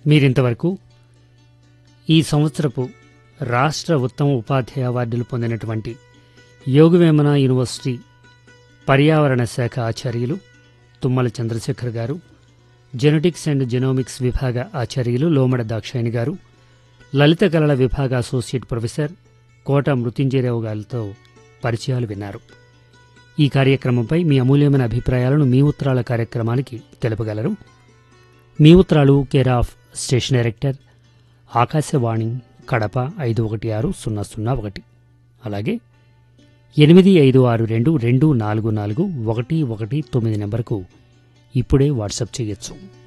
మీరింతవరకు ఈ సంవత్సరపు రాష్ట్ర ఉత్తమ ఉపాధ్యాయ అవార్డులు పొందినటువంటి యోగవేమన యూనివర్సిటీ పర్యావరణ శాఖ ఆచార్యులు తుమ్మల చంద్రశేఖర్ గారు జెనెటిక్స్ అండ్ జెనోమిక్స్ విభాగ ఆచార్యులు లోమడ దాక్షాయణి గారు లలిత కళల విభాగ అసోసియేట్ ప్రొఫెసర్ కోట మృత్యుంజయరావు గారితో పరిచయాలు విన్నారు ఈ కార్యక్రమంపై మీ అమూల్యమైన అభిప్రాయాలను మీ ఉత్తరాల కార్యక్రమానికి తెలుపగలరు మీ ఉత్తరాలు care of station director Akashvani Kadapa ఐదు ఒకటి ఆరు సున్నా సున్నా ఒకటి అలాగే ఎనిమిది ఐదు ఆరు రెండు రెండు నాలుగు నాలుగు ఒకటి ఒకటి తొమ్మిది నెంబర్కు ఇప్పుడే వాట్సాప్ చేయొచ్చు